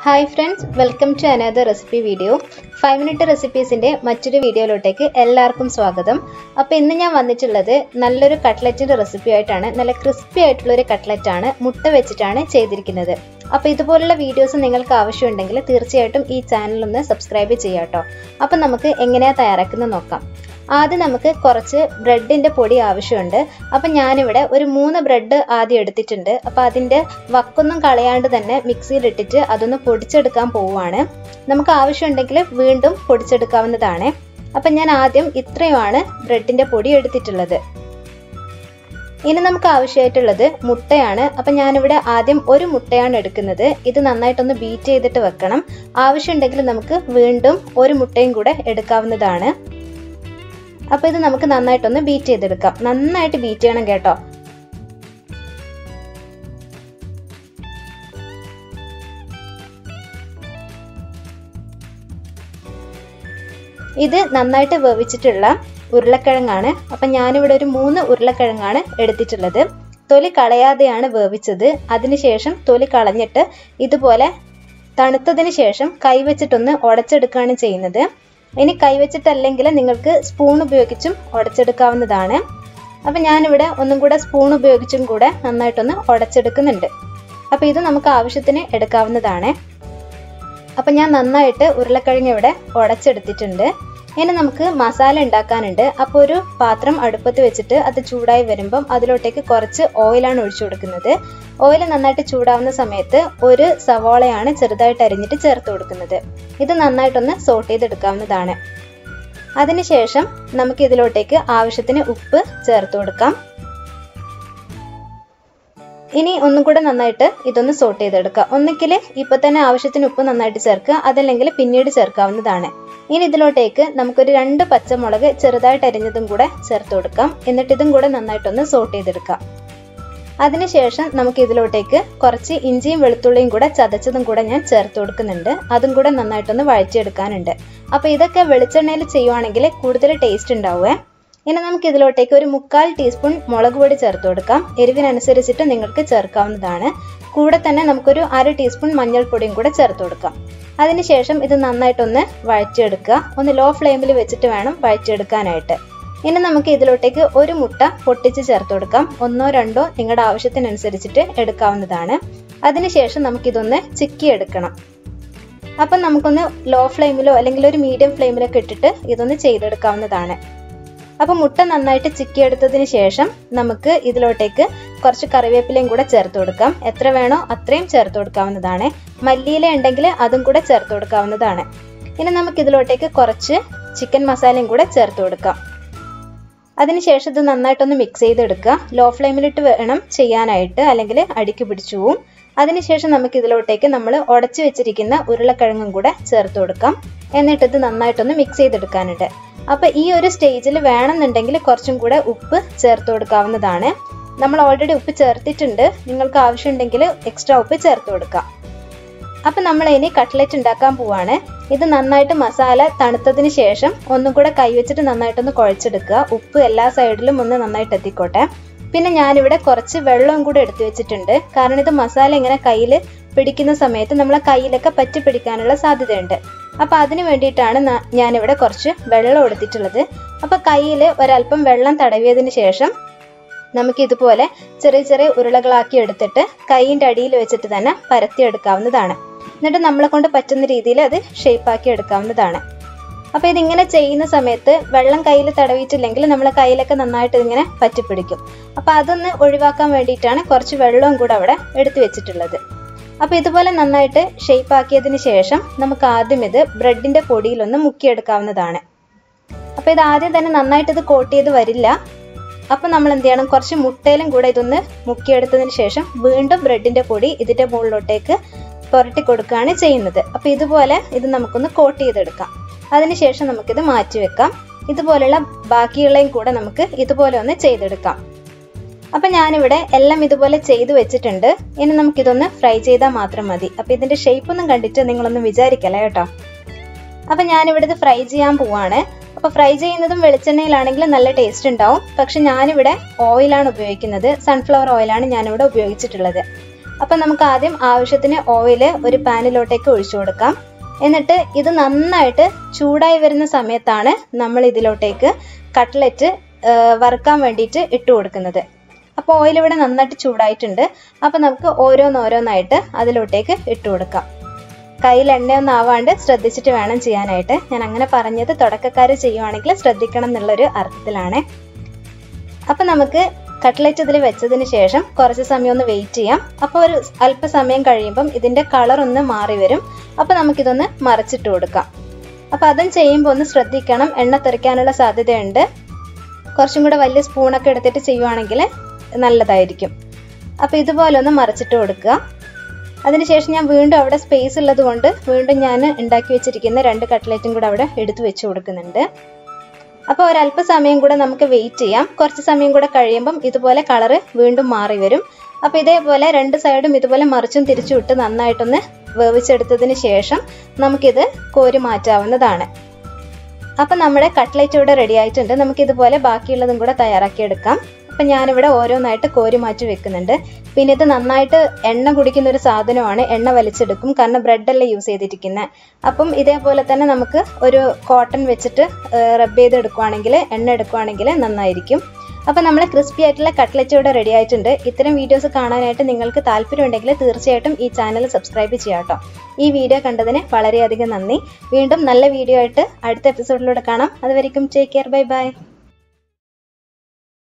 hi friends welcome to another recipe video five minute റെസിപ്പീസിൻ്റെ മറ്റൊരു വീഡിയോയിലോട്ടേക്ക് എല്ലാവർക്കും സ്വാഗതം അപ്പോൾ ഇന്ന് ഞാൻ വന്നിട്ടുള്ളത് നല്ലൊരു കട്ട്ലറ്റിൻ്റെ റെസിപ്പി ആയിട്ടാണ് നല്ല ക്രിസ്പി ആയിട്ടുള്ള ഒരു കട്ട്ലറ്റാണ് മുട്ട വെച്ചിട്ടാണ് ചെയ്തിരിക്കുന്നത് അപ്പോൾ ഇതുപോലുള്ള വീഡിയോസ് നിങ്ങൾക്ക് ആവശ്യമുണ്ടെങ്കിൽ തീർച്ചയായിട്ടും ഈ ചാനൽ ഒന്ന് സബ്സ്ക്രൈബ് ചെയ്യാം കേട്ടോ അപ്പോൾ നമുക്ക് എങ്ങനെയാണ് തയ്യാറാക്കുന്നത് നോക്കാം ആദ്യം നമുക്ക് കുറച്ച് ബ്രെഡിൻ്റെ പൊടി ആവശ്യമുണ്ട് അപ്പം ഞാനിവിടെ ഒരു മൂന്ന് ബ്രെഡ് ആദ്യം എടുത്തിട്ടുണ്ട് അപ്പം അതിൻ്റെ വക്കൊന്നും കളയാണ്ട് തന്നെ മിക്സിയിലിട്ടിട്ട് അതൊന്ന് പൊടിച്ചെടുക്കാൻ പോവുകയാണ് നമുക്ക് ആവശ്യമുണ്ടെങ്കിൽ വീണ്ടും പൊടിച്ചെടുക്കാവുന്നതാണ് അപ്പം ഞാൻ ആദ്യം ഇത്രയുമാണ് ബ്രെഡിൻ്റെ പൊടി എടുത്തിട്ടുള്ളത് ഇനി നമുക്ക് ആവശ്യമായിട്ടുള്ളത് മുട്ടയാണ് അപ്പം ഞാനിവിടെ ആദ്യം ഒരു മുട്ടയാണ് എടുക്കുന്നത് ഇത് നന്നായിട്ടൊന്ന് ബീറ്റ് ചെയ്തിട്ട് വെക്കണം ആവശ്യമുണ്ടെങ്കിൽ നമുക്ക് വീണ്ടും ഒരു മുട്ടയും കൂടെ എടുക്കാവുന്നതാണ് അപ്പോൾ ഇത് നമുക്ക് നന്നായിട്ടൊന്ന് ബീറ്റ് ചെയ്തെടുക്കാം നന്നായിട്ട് ബീറ്റ് ചെയ്യണം കേട്ടോ ഇത് നന്നായിട്ട് വേവിച്ചിട്ടുള്ള ഉരുളക്കിഴങ്ങാണ് അപ്പം ഞാനിവിടെ ഒരു മൂന്ന് ഉരുളക്കിഴങ്ങാണ് എടുത്തിട്ടുള്ളത് തൊലി കളയാതെയാണ് വേവിച്ചത് അതിനുശേഷം തൊലി കളഞ്ഞിട്ട് ഇതുപോലെ തണുത്തതിന് ശേഷം കൈവച്ചിട്ടൊന്ന് ഉടച്ചെടുക്കുകയാണ് ചെയ്യുന്നത് ഇനി കൈവച്ചിട്ടല്ലെങ്കിൽ നിങ്ങൾക്ക് സ്പൂൺ ഉപയോഗിച്ചും ഉടച്ചെടുക്കാവുന്നതാണ് അപ്പം ഞാനിവിടെ ഒന്നും കൂടെ സ്പൂൺ ഉപയോഗിച്ചും കൂടെ നന്നായിട്ടൊന്ന് ഉടച്ചെടുക്കുന്നുണ്ട് അപ്പോൾ ഇത് നമുക്ക് ആവശ്യത്തിന് എടുക്കാവുന്നതാണ് അപ്പം ഞാൻ നന്നായിട്ട് ഉരുളക്കിഴങ്ങ് ഇവിടെ ഉടച്ചെടുത്തിട്ടുണ്ട് ഇനി നമുക്ക് മസാല ഉണ്ടാക്കാനുണ്ട് അപ്പോൾ ഒരു പാത്രം അടുപ്പത്ത് വെച്ചിട്ട് അത് ചൂടായി വരുമ്പം അതിലോട്ടേക്ക് കുറച്ച് ഓയിലാണ് ഒഴിച്ചു കൊടുക്കുന്നത് ഓയിൽ നന്നായിട്ട് ചൂടാവുന്ന സമയത്ത് ഒരു സവോളയാണ് ചെറുതായിട്ട് അരിഞ്ഞിട്ട് ചേർത്ത് കൊടുക്കുന്നത് ഇത് നന്നായിട്ടൊന്ന് സോട്ട് ചെയ്തെടുക്കാവുന്നതാണ് അതിനുശേഷം നമുക്ക് ഇതിലോട്ടേക്ക് ആവശ്യത്തിന് ഉപ്പ് ചേർത്ത് കൊടുക്കാം ഇനി ഒന്നും കൂടെ നന്നായിട്ട് ഇതൊന്ന് സോട്ട് ചെയ്തെടുക്കുക ഒന്നിക്കിൽ ഇപ്പൊ തന്നെ ആവശ്യത്തിന് ഉപ്പ് നന്നായിട്ട് ചേർക്കുക അതല്ലെങ്കിൽ പിന്നീട് ചേർക്കാവുന്നതാണ് ഇനി ഇതിലോട്ടേക്ക് നമുക്കൊരു രണ്ട് പച്ചമുളക് ചെറുതായിട്ട് അരിഞ്ഞതും കൂടെ ചേർത്ത് കൊടുക്കാം എന്നിട്ട് ഇതും കൂടെ നന്നായിട്ടൊന്ന് സോട്ട് ചെയ്തെടുക്കാം അതിനുശേഷം നമുക്ക് ഇതിലോട്ടേക്ക് കുറച്ച് ഇഞ്ചിയും വെളുത്തുള്ളിയും കൂടെ ചതച്ചതും കൂടെ ഞാൻ ചേർത്ത് കൊടുക്കുന്നുണ്ട് അതും കൂടെ നന്നായിട്ടൊന്ന് വഴറ്റിയെടുക്കാനുണ്ട് അപ്പോൾ ഇതൊക്കെ വെളിച്ചെണ്ണയിൽ ചെയ്യുവാണെങ്കിൽ കൂടുതൽ ടേസ്റ്റ് ഉണ്ടാവുമേ ഇനി നമുക്ക് ഇതിലോട്ടേക്ക് ഒരു മുക്കാൽ ടീസ്പൂൺ മുളക് പൊടി ചേർത്ത് കൊടുക്കാം എരിവിനനുസരിച്ചിട്ട് നിങ്ങൾക്ക് ചേർക്കാവുന്നതാണ് കൂടെ തന്നെ നമുക്കൊരു അര ടീസ്പൂൺ മഞ്ഞൾപ്പൊടിയും കൂടെ ചേർത്ത് കൊടുക്കാം അതിനുശേഷം ഇത് നന്നായിട്ടൊന്ന് വഴറ്റിയെടുക്കുക ഒന്ന് ലോ ഫ്ലെയിമിൽ വെച്ചിട്ട് വേണം വഴറ്റിയെടുക്കാനായിട്ട് ഇനി നമുക്ക് ഇതിലോട്ടേക്ക് ഒരു മുട്ട പൊട്ടിച്ച് ചേർത്ത് കൊടുക്കാം ഒന്നോ രണ്ടോ നിങ്ങളുടെ ആവശ്യത്തിനനുസരിച്ചിട്ട് എടുക്കാവുന്നതാണ് അതിനുശേഷം നമുക്കിതൊന്ന് ചിക്കി എടുക്കണം അപ്പം നമുക്കൊന്ന് ലോ ഫ്ലെയിമിലോ അല്ലെങ്കിൽ ഒരു മീഡിയം ഫ്ലെയിമിലൊക്കെ ഇട്ടിട്ട് ഇതൊന്ന് ചെയ്തെടുക്കാവുന്നതാണ് അപ്പോൾ മുട്ട നന്നായിട്ട് ചിക്കിയെടുത്തതിന് ശേഷം നമുക്ക് ഇതിലോട്ടേക്ക് കുറച്ച് കറിവേപ്പിലയും കൂടെ ചേർത്ത് കൊടുക്കാം എത്ര വേണോ അത്രയും ചേർത്ത് കൊടുക്കാവുന്നതാണ് മല്ലിയില ഉണ്ടെങ്കിൽ അതും കൂടെ ചേർത്ത് കൊടുക്കാവുന്നതാണ് ഇനി നമുക്ക് ഇതിലോട്ടേക്ക് കുറച്ച് ചിക്കൻ മസാലയും കൂടെ ചേർത്ത് കൊടുക്കാം അതിനുശേഷം ഇത് നന്നായിട്ടൊന്ന് മിക്സ് ചെയ്തെടുക്കുക ലോ ഫ്ലെയിമിലിട്ട് വേണം ചെയ്യാനായിട്ട് അല്ലെങ്കിൽ അടിക്ക് പിടിച്ചു പോവും അതിനുശേഷം നമുക്ക് ഇതിലോട്ടേക്ക് നമ്മൾ ഉടച്ചു വെച്ചിരിക്കുന്ന ഉരുളക്കിഴങ്ങും കൂടെ ചേർത്ത് കൊടുക്കാം എന്നിട്ട് ഇത് നന്നായിട്ടൊന്ന് മിക്സ് ചെയ്തെടുക്കാനുണ്ട് അപ്പോൾ ഈ ഒരു സ്റ്റേജിൽ വേണമെന്നുണ്ടെങ്കിൽ കുറച്ചും കൂടെ ഉപ്പ് ചേർത്ത് കൊടുക്കാവുന്നതാണ് നമ്മൾ ഓൾറെഡി ഉപ്പ് ചേർത്തിട്ടുണ്ട് നിങ്ങൾക്ക് ആവശ്യമുണ്ടെങ്കിൽ എക്സ്ട്രാ ഉപ്പ് ചേർത്ത് കൊടുക്കാം അപ്പം നമ്മൾ ഇനി കട്ട്ലറ്റ് ഉണ്ടാക്കാൻ പോവാണ് ഇത് നന്നായിട്ട് മസാല തണുത്തതിന് ശേഷം ഒന്നും കൂടെ കൈവച്ചിട്ട് നന്നായിട്ടൊന്ന് കുഴച്ചെടുക്കുക ഉപ്പ് എല്ലാ സൈഡിലും ഒന്ന് നന്നായിട്ട് എത്തിക്കോട്ടെ പിന്നെ ഞാനിവിടെ കുറച്ച് വെള്ളവും കൂടെ എടുത്തു വെച്ചിട്ടുണ്ട് കാരണം ഇത് മസാല ഇങ്ങനെ കയ്യിൽ പിടിക്കുന്ന സമയത്ത് നമ്മളെ കയ്യിലൊക്കെ പറ്റി പിടിക്കാനുള്ള സാധ്യതയുണ്ട് അപ്പോൾ അതിന് വേണ്ടിയിട്ടാണ് ഞാനിവിടെ കുറച്ച് വെള്ളം എടുത്തിട്ടുള്ളത് അപ്പോൾ കയ്യിൽ ഒരല്പം വെള്ളം തടവിയതിന് ശേഷം നമുക്ക് ഇതുപോലെ ചെറിയ ചെറിയ ഉരുളകളാക്കി എടുത്തിട്ട് കൈയിൻ്റെ അടിയിൽ വെച്ചിട്ട് തന്നെ പരത്തിയെടുക്കാവുന്നതാണ് എന്നിട്ട് നമ്മളെ കൊണ്ട് പറ്റുന്ന രീതിയിൽ അത് ഷേപ്പാക്കി എടുക്കാവുന്നതാണ് അപ്പോൾ ഇതിങ്ങനെ ചെയ്യുന്ന സമയത്ത് വെള്ളം കയ്യിൽ തടവിയിട്ടില്ലെങ്കിൽ നമ്മളെ കയ്യിലൊക്കെ നന്നായിട്ട് ഇതിങ്ങനെ പറ്റിപ്പിടിക്കും അപ്പോൾ അതൊന്ന് ഒഴിവാക്കാൻ വേണ്ടിയിട്ടാണ് കുറച്ച് വെള്ളവും കൂടെ അവിടെ എടുത്തു വെച്ചിട്ടുള്ളത് അപ്പോൾ ഇതുപോലെ നന്നായിട്ട് ഷേപ്പ് ആക്കിയതിന് ശേഷം നമുക്ക് ആദ്യം ഇത് ബ്രെഡിൻ്റെ പൊടിയിലൊന്ന് മുക്കിയെടുക്കാവുന്നതാണ് അപ്പോൾ ഇത് ആദ്യം തന്നെ നന്നായിട്ട് ഇത് കോട്ട് ചെയ്ത് വരില്ല അപ്പോൾ നമ്മൾ എന്ത് ചെയ്യണം കുറച്ച് മുട്ടയിലും കൂടെ ഇതൊന്ന് മുക്കിയെടുത്തതിന് ശേഷം വീണ്ടും ബ്രെഡിൻ്റെ പൊടി ഇതിൻ്റെ മുകളിലോട്ടേക്ക് പുരട്ടി കൊടുക്കുകയാണ് ചെയ്യുന്നത് അപ്പോൾ ഇതുപോലെ ഇത് നമുക്കൊന്ന് കോട്ട് ചെയ്തെടുക്കാം അതിനുശേഷം നമുക്കിത് മാറ്റി വെക്കാം ഇതുപോലെയുള്ള ബാക്കിയുള്ളതും കൂടെ നമുക്ക് ഇതുപോലെ ഒന്ന് ചെയ്തെടുക്കാം അപ്പം ഞാനിവിടെ എല്ലാം ഇതുപോലെ ചെയ്തു വെച്ചിട്ടുണ്ട് ഇനി നമുക്കിതൊന്ന് ഫ്രൈ ചെയ്താൽ മാത്രം മതി അപ്പം ഇതിൻ്റെ ഷേപ്പ് ഒന്നും കണ്ടിട്ട് നിങ്ങളൊന്നും വിചാരിക്കല കേട്ടോ അപ്പം ഞാനിവിടെ ഇത് ഫ്രൈ ചെയ്യാൻ പോവാണ് അപ്പോൾ ഫ്രൈ ചെയ്യുന്നതും വെളിച്ചെണ്ണയിലാണെങ്കിൽ നല്ല ടേസ്റ്റ് ഉണ്ടാവും പക്ഷെ ഞാനിവിടെ ഓയിലാണ് ഉപയോഗിക്കുന്നത് സൺഫ്ലവർ ഓയിലാണ് ഞാനിവിടെ ഉപയോഗിച്ചിട്ടുള്ളത് അപ്പം നമുക്ക് ആദ്യം ആവശ്യത്തിന് ഓയിൽ ഒരു പാനിലോട്ടേക്ക് ഒഴിച്ചു കൊടുക്കാം എന്നിട്ട് ഇത് നന്നായിട്ട് ചൂടായി വരുന്ന സമയത്താണ് നമ്മൾ ഇതിലോട്ടേക്ക് കട്ട്ലറ്റ് വറുക്കാൻ വേണ്ടിയിട്ട് ഇട്ട് കൊടുക്കുന്നത് അപ്പോൾ ഓയിൽ ഇവിടെ നന്നായിട്ട് ചൂടായിട്ടുണ്ട് അപ്പോൾ നമുക്ക് ഓരോന്നോരോന്നായിട്ട് അതിലോട്ടേക്ക് ഇട്ട് കൊടുക്കാം കയ്യിൽ എണ്ണയൊന്നും ആവാണ്ട് ശ്രദ്ധിച്ചിട്ട് വേണം ചെയ്യാനായിട്ട് ഞാൻ അങ്ങനെ പറഞ്ഞത് തുടക്കക്കാർ ചെയ്യുവാണെങ്കിൽ ശ്രദ്ധിക്കണം എന്നുള്ളൊരു അർത്ഥത്തിലാണ് അപ്പം നമുക്ക് കട്ട്ലറ്റ് ഇതിൽ വെച്ചതിന് ശേഷം കുറച്ച് സമയം ഒന്ന് വെയിറ്റ് ചെയ്യാം അപ്പോൾ ഒരു അല്പസമയം കഴിയുമ്പം ഇതിൻ്റെ കളർ ഒന്ന് മാറി വരും അപ്പോൾ നമുക്കിതൊന്ന് മറിച്ചിട്ട് കൊടുക്കാം അപ്പോൾ അതും ചെയ്യുമ്പോൾ ഒന്ന് ശ്രദ്ധിക്കണം എണ്ണ തെറിക്കാനുള്ള സാധ്യതയുണ്ട് കുറച്ചും കൂടെ വലിയ സ്പൂണൊക്കെ എടുത്തിട്ട് ചെയ്യുവാണെങ്കിൽ നല്ലതായിരിക്കും അപ്പോൾ ഇതുപോലെ ഒന്ന് മറിച്ചിട്ട് കൊടുക്കുക അതിനുശേഷം ഞാൻ വീണ്ടും അവിടെ സ്പേസ് ഉള്ളത് കൊണ്ട് വീണ്ടും ഞാൻ ഉണ്ടാക്കി വെച്ചിരിക്കുന്ന രണ്ട് കട്ട്ലറ്റും കൂടെ അവിടെ എടുത്തു വെച്ച് കൊടുക്കുന്നുണ്ട് അപ്പോൾ ഒരല്പസമയം കൂടെ നമുക്ക് വെയിറ്റ് ചെയ്യാം കുറച്ച് സമയം കൂടെ കഴിയുമ്പം ഇതുപോലെ കളറ് വീണ്ടും മാറി വരും അപ്പോൾ ഇതേപോലെ രണ്ട് സൈഡും ഇതുപോലെ മറിച്ചും തിരിച്ചും ഇട്ട് നന്നായിട്ടൊന്ന് വേവിച്ചെടുത്തതിന് ശേഷം നമുക്കിത് കോരി മാറ്റാവുന്നതാണ് അപ്പം നമ്മുടെ കട്ട്ലറ്റ് ഇവിടെ റെഡി ആയിട്ടുണ്ട് നമുക്ക് ഇതുപോലെ ബാക്കിയുള്ളതും കൂടെ തയ്യാറാക്കിയെടുക്കാം അപ്പം ഞാനിവിടെ ഓരോന്നായിട്ട് കോരി മാറ്റി വെക്കുന്നുണ്ട് പിന്നെ ഇത് നന്നായിട്ട് എണ്ണ കുടിക്കുന്ന ഒരു സാധനമാണ് എണ്ണ വലിച്ചെടുക്കും കാരണം ബ്രെഡല്ലേ യൂസ് ചെയ്തിരിക്കുന്നത് അപ്പം ഇതേപോലെ തന്നെ നമുക്ക് ഒരു കോട്ടൺ വെച്ചിട്ട് റബ്ബ് ചെയ്തെടുക്കുവാണെങ്കിൽ എണ്ണ എടുക്കുവാണെങ്കിൽ നന്നായിരിക്കും അപ്പം നമ്മൾ ക്രിസ്പി ആയിട്ടുള്ള കട്ട്ലറ്റ് ഇവിടെ റെഡി ആയിട്ടുണ്ട് ഇത്തരം വീഡിയോസ് കാണാനായിട്ട് നിങ്ങൾക്ക് താല്പര്യമുണ്ടെങ്കിൽ തീർച്ചയായിട്ടും ഈ ചാനൽ സബ്സ്ക്രൈബ് ചെയ്യാം കേട്ടോ ഈ വീഡിയോ കണ്ടതിന് വളരെയധികം നന്ദി വീണ്ടും നല്ല വീഡിയോ ആയിട്ട് അടുത്ത എപ്പിസോഡിലൂടെ കാണാം അതുവരെയും ടേക്ക് കെയർ ബൈ ബൈ